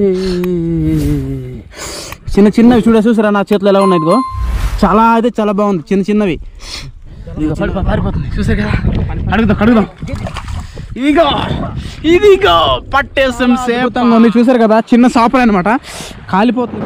చిన్న చిన్నవి చూడ చూసారా నా చేతిలో ఎలా ఉన్నాయి ఇదిగో చాలా అయితే చాలా బాగుంది చిన్న చిన్నవి ఇదిగో పడిపో పారిపోతుంది చూసారు కదా అడుగుదాం అడుగుదాం ఇదిగో ఇదిగో పట్టేసం సేపుతంగా ఉంది చూసారు కదా చిన్న సాపర్ అనమాట కాలిపోతుంది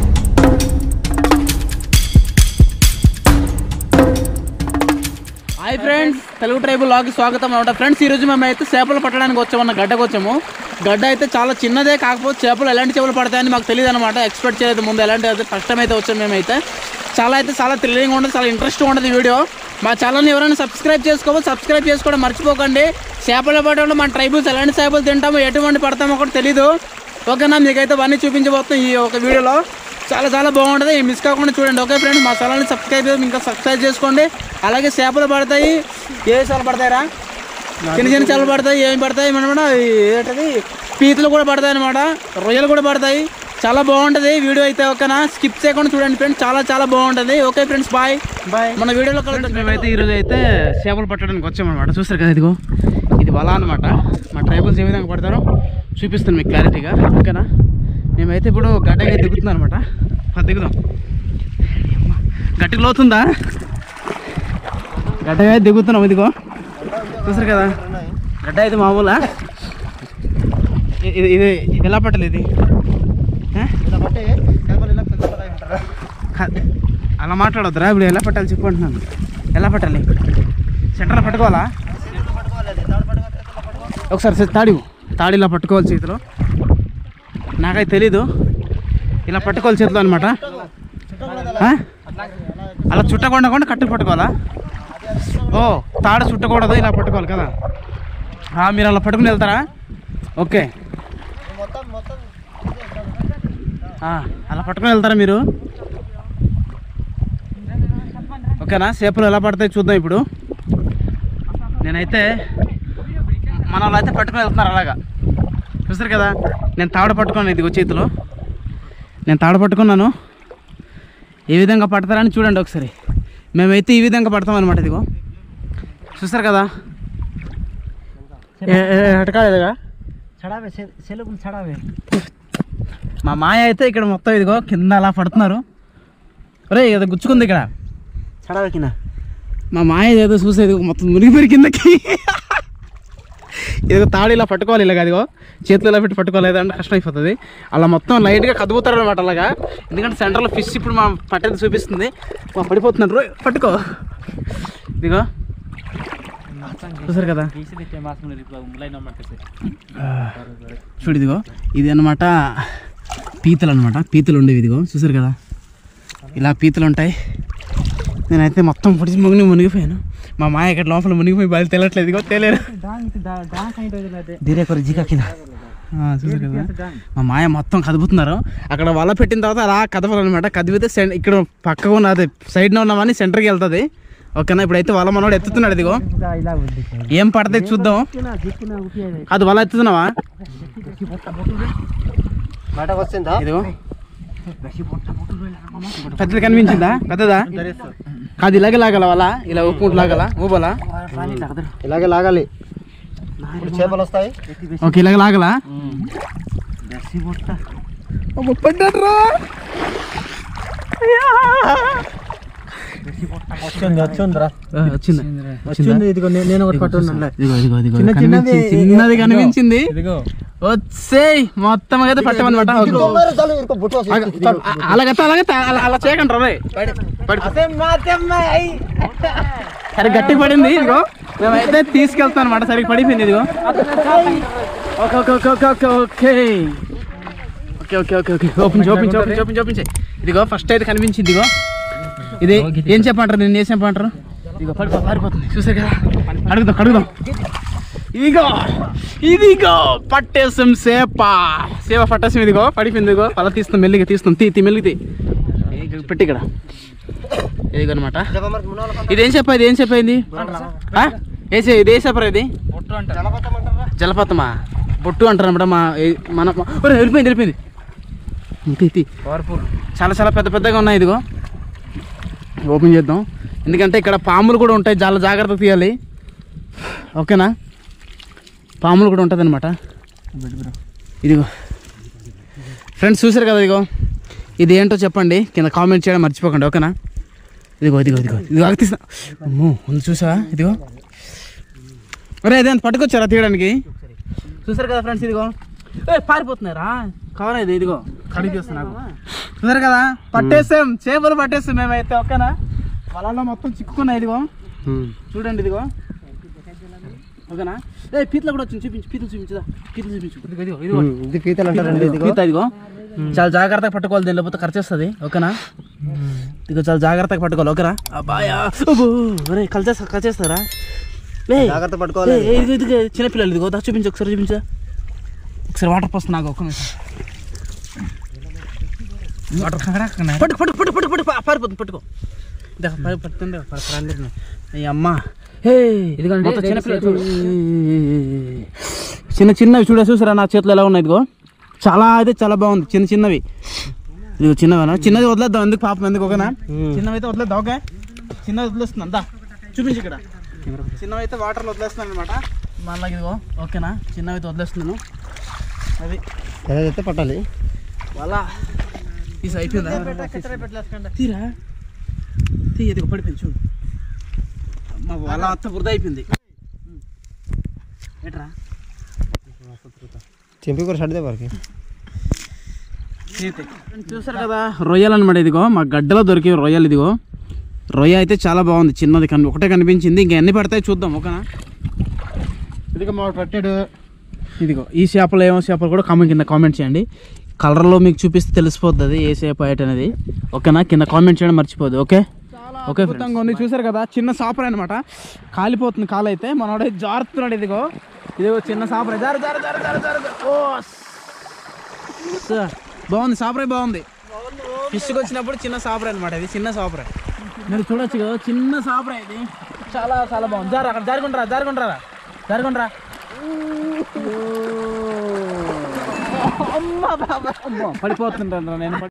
హాయ్ ఫ్రెండ్స్ తెలుగు ట్రైబుల్ లాకి స్వాగతం అనమాట ఫ్రెండ్స్ ఈరోజు మేము అయితే చేపలు పట్టడానికి వచ్చామన్న గడ్డకు వచ్చాము గడ్డ అయితే చాలా చిన్నదే కాకపోతే చేపలు ఎలాంటి చేపలు పడతాయని మాకు తెలియదు అనమాట ఎక్స్పెక్ట్ చేయలేదు ముందు ఎలాంటి అయితే ఫస్ట్ టైం అయితే వచ్చాము మేమైతే చాలా అయితే చాలా థ్రిల్లింగ్ ఉంటుంది చాలా ఇంట్రెస్టింగ్ ఉంటుంది ఈ వీడియో మా ఛానల్ని ఎవరైనా సబ్స్క్రైబ్ చేసుకోవాలి సబ్స్క్రైబ్ చేసుకోవడం మర్చిపోకండి చేపలు పట్టడంలో మన ట్రైబుల్స్ ఎలాంటి చేపలు తింటామో ఎటువంటి పడతామో కూడా తెలీదు ఓకేనా మీకైతే అవన్నీ చూపించబోతున్నాం ఈ ఒక వీడియోలో చాలా చాలా బాగుంటుంది మిస్ కాకుండా చూడండి ఓకే ఫ్రెండ్ మా ఛానల్ని సబ్స్క్రైబ్ చేసి ఇంకా సబ్స్క్రైబ్ చేసుకోండి అలాగే చేపలు పడతాయి ఏ చేపలు పడతాయిరా చిన్న చిన్న చేపలు పడతాయి ఏం పడతాయి అనమాట ఏంటది పీతలు కూడా పడతాయి అనమాట రొయ్యలు కూడా పడతాయి చాలా బాగుంటుంది వీడియో అయితే ఓకేనా స్కిప్ చేయకుండా చూడండి ఫ్రెండ్స్ చాలా చాలా బాగుంటుంది ఓకే ఫ్రెండ్స్ బాయ్ బాయ్ మన వీడియోలో కలుగుతాం మేమైతే ఈరోజు అయితే చేపలు పట్టడానికి వచ్చామన్నమాట చూస్తారు కదా ఇదిగో ఇది వల అనమాట మా ట్రైబల్స్ ఏ విధంగా పడతారో చూపిస్తాను మీకు క్లారిటీగా ఓకేనా మేమైతే ఇప్పుడు గడ్డకి దిగుతున్నాం అనమాట దిగుదాం గట్టికి లోతుందా గడ్డగా దిగుతున్నాం ఇదిగో చూసారు కదా గడ్డ అయితే మామూలా ఇ- ఇది ఇది ఎలా పట్టాలి ఇది ఆ? కా- అలా మాట్లాడొద్దురా ఇప్పుడు ఎలా పట్టాలి చెప్పు అంటున్నాను ఎలా పట్టాలి సెంటర్లో పట్టుకోవాలా ఒకసారి సే- తాడి తాడి ఇలా పట్టుకోవాలి చేతిలో నాకైతే తెలీదు ఇలా పట్టుకోవాలి చేతిలో అనమాట అలా చుట్టకుండా కూడా కట్టు పట్టుకోవాలా ఓ తాడు చుట్టకూడదు ఇలా పట్టుకోవాలి కదా ఆ, మీరు అలా పట్టుకుని వెళ్తారా ఓకే ఆ, అలా పట్టుకుని వెళ్తారా మీరు ఓకేనా చేపలు ఎలా పడతాయి చూద్దాం ఇప్పుడు నేనైతే మన వాళ్ళు అయితే పట్టుకుని వెళ్తున్నారు అలాగా చూస్తారు కదా నేను తాడు పట్టుకున్నాను ఇదిగో చేతిలో నేను తాడు పట్టుకున్నాను ఏ విధంగా పడతారని చూడండి ఒకసారి మేమైతే ఈ విధంగా పడతాం అనమాట ఇదిగో చూస్తారు కదా అటకాలేదుగా చడావే సెలవులు చడావే మా మాయ అయితే ఇక్కడ మొత్తం ఇదిగో కింద అలా పడుతున్నారు ఒరే ఇది గుచ్చుకుంది ఇక్కడ చడావే కింద మా మాయ ఏదో చూసేది మొత్తం మునిగిపోయి కిందకి ఇదిగో తాడు ఇలా పట్టుకోవాలి ఇలాగ అదిగో చేతిలో ఇలా పెట్టి పట్టుకోవాలి లేదంటే కష్టం అయిపోతుంది అలా మొత్తం లైట్గా కదుపుతారు అనమాట అలాగా ఎందుకంటే సెంటర్లో ఫిష్ ఇప్పుడు మా పట్టేది చూపిస్తుంది మా పడిపోతున్నారు రోయ్, పట్టుకో ఇదిగో చూసారు కదా చూడు ఇదిగో ఇది అనమాట పీతలు అనమాట పీతలు ఉండేవి ఇదిగో చూసారు కదా ఇలా పీతలు ఉంటాయి నేనైతే మొత్తం పొడిచి మునిగి మునిగిపోయాను మా మాయ ఇక్కడ లోపల మునిగిపోయి బయలు తెలియట్లేదు ఇదిగో తెలియరు ధీరే కొర జికా కింద చూసారు కదా మా మాయ మొత్తం కదుపుతున్నారు అక్కడ వల పెట్టిన తర్వాత అలా కదపాలన్నమాట కదిపితే సెం- ఇక్కడ పక్కగా ఉన్న అదే సైడ్లో ఉన్నవన్నీ సెంటర్కి వెళ్తుంది ఓకేనా ఇప్పుడైతే వల మనోడు ఎత్తుతున్నాడు ఇదిగో ఇలా ఉంది ఏం పడతాయి చూద్దాం జిక్కిన ఉపియాలి అది వల ఎత్తుతున్నావా మాట వచ్చిందా ఇదిగో పెద్దది కనిపించిందా పెద్దదా కాదు ఇలాగే లాగల వల ఇలా ఉప్పు లాగల ఊబలా ఇలాగే లాగాలి ఇప్పుడు చేపలు వస్తాయి ఓకే ఇలాగే లాగలా పడ్డాడ్రా వచ్చింది వచ్చిందిరా వచ్చింది వచ్చింది ఇదిగో నే- నేను ఒకటి పట్టున్నాను ఇదిగో ఇదిగో ఇదిగో చిన్న చిన్నది కనిపించింది, చిన్నది కనిపించింది వచ్చేయ్ మొత్తం అయితే పట్టమన్నమాట అలాగైతే అలాగైతే అలా అలా చేయకండి రా రేయ్. సరే గట్టి పడింది ఇదిగో మేమైతే తీసుకెళ్తాం అనమాట సరిగ్గా పడిపోయింది ఇదిగో okay okay okay okay okay okay okay okay okay okay open చేయి, ఓపెన్ చేయి, ఓపెన్ చేయి, ఓపెన్ చేయి, ఓపెన్ చేయి. ఇదిగో ఫస్ట్ అయితే కనిపించింది ఇదిగో ఇది ఏం చెప్పంటారు నేను ఏం చెప్పంటారు ఇదిగో పడిపో పారిపోతుంది చూసారు కదా అడుగుదాం అడుగుదాం ఇదిగో ఇదిగో పట్టేసం సేప సేవ పట్టేసం ఇదిగో పడిపోయింది ఇదిగో అలా తీస్తాం మెల్లిగా తీస్తాం తీ తీ మెల్లిగా తీ ఇదిగో పెట్టి ఇక్కడ ఇదిగో అనమాట ఇదేం చెప్పా ఇది ఏం చెప్పైంది ఏ చే- ఇది ఏ చెప్పరా ఇది జలపాతమా బొట్టు అంటారు అనమాట మా ఏ- మన మా- ఒరేయ్, వెళ్ళిపోయింది వెళ్ళిపోయింది తీ, తీ. చాలా చాలా పెద్ద పెద్దగా ఉన్నాయి ఇదిగో ఓపెన్ చేద్దాం ఎందుకంటే ఇక్కడ పాములు కూడా ఉంటాయి చాలా జాగ్రత్తగా తీయాలి ఓకేనా పాములు కూడా ఉంటుంది అనమాట ఇదిగో ఫ్రెండ్స్ చూసారు కదా ఇదిగో ఇది ఏంటో చెప్పండి కింద కామెంట్ చేయడం మర్చిపోకండి ఓకేనా ఇదిగో ఇదిగో ఇదిగో ఇదిగో అగతీస్తా అమ్మో ఉంది చూసా ఇదిగో అరే అదే పట్టుకొచ్చారా తీయడానికి చూసారు కదా ఫ్రెండ్స్ ఇదిగో ఏ పారిపోతున్నారా కావాలా ఇది ఇదిగో కడిగి చూస్తున్నా నాకు చూసారు కదా పట్టేసాం చేపలు పట్టేస్తాం మేమైతే ఓకేనా వలలో మొత్తం చిక్కుకున్నాయి ఇదిగో చూడండి ఇదిగో ఓకేనా ఏ పీతలు కూడా వచ్చింది చూపించు పీతలు చూపించుదా పీతలు చూపించు ఇదిగో ఇదిగో ఇదిగో ఇది పీతలు అంటారండి ఇది పీత ఇదిగో చాలా జాగ్రత్తగా పట్టుకోవాలి దీని లేకపోతే ఖర్చు వస్తుంది ఓకేనా ఇదిగో చాలా జాగ్రత్తగా పట్టుకోవాలి ఓకేనా అబ్బాయా అబ్బో, ఒరే కలిచేస్తా కలిచేస్తారా లే జాగ్రత్త పట్టుకోవాలి ఏ, ఏ, ఇదిగో ఇదిగో చిన్నపిల్లలు ఇదిగో దా చూపించు ఒకసారి చూపించా ఒకసారి వాటర్ పోస్తా నాకు ఒక్క నిమిషం వాటర్ పట్టు పట్టు పట్టు పట్టు పట్టు పా- పారిపోతుంది పట్టుకో ఇదా, పారి- పట్టుతుంది పర- పరాలేదు. ఈ అమ్మ హే ఇదిగోండి, మొత్తం ఇది చిన్నపిల్లలు చూడు. చిన్న చిన్నవి చూడ చూసారా నా చేతిలో ఎలా ఉన్నాయి ఇదిగో చాలా అయితే చాలా బాగుంది చిన్న చిన్నవి ఇదిగో చిన్నవేనా చిన్నది వదిలేద్దాం ఎందుకు పాపం ఎందుకు ఓకేనా చిన్నవి అయితే వదిలేద్దాం ఓకే చిన్నది వదిలేస్తుంది అంతా చూపించి ఇక్కడ చిన్నవి అయితే వాటర్లో వదిలేస్తున్నాను అనమాట మళ్ళీ ఇదిగో ఓకేనా చిన్నవి అయితే వదిలేస్తున్నాను అది ఎలా చెప్తే పట్టాలి వాళ్ళ తీసి అయిపోయిందా తీరా తీ ఇదిగో పడిపోయింది చూడు మా వాళ్ళ అంత బురద అయిపోయింది ఏట్రా చెంపి కూడా సర్దే వారికి చూసారు కదా రొయ్యలు అనమాట ఇదిగో మా గడ్డలో దొరికే రొయ్యలు ఇదిగో రొయ్య అయితే చాలా బాగుంది చిన్నది కని ఒకటే కనిపించింది ఇంకా ఎన్ని పడతాయి చూద్దాం ఓకేనా ఇదిగో మా పట్టాడు ఇదిగో ఈ చేపలు ఏమో చేపలు కూడా కామెంట్ కింద కామెంట్ చేయండి కలర్లో మీకు చూపిస్తే తెలిసిపోద్ది అది ఏ చేప ఏంటి అనేది ఓకేనా కింద కామెంట్ చేయడం మర్చిపోద్దు ఓకే ఓకే అద్భుతంగా ఉంది చూసారు కదా చిన్న సాపర్ అనమాట కాలిపోతుంది కాలు అయితే మనోడే జారుతున్నాడు ఇదిగో ఇదిగో చిన్న సాపరే జారు జారు జారు జారు జారు జారు. ఓ సార్ బాగుంది సాపరే బాగుంది ఫిష్కి వచ్చినప్పుడు చిన్న సాపరే అనమాట ఇది చిన్న సాపరే మీరు చూడొచ్చు కదా చిన్న సాపరే ఇది చాలా చాలా బాగుంది జారు అక్కడ జారుకుంటారా జారుకుంటారా జారుకుంటారా అమ్మ బాబా పడిపోతుంటాను నేను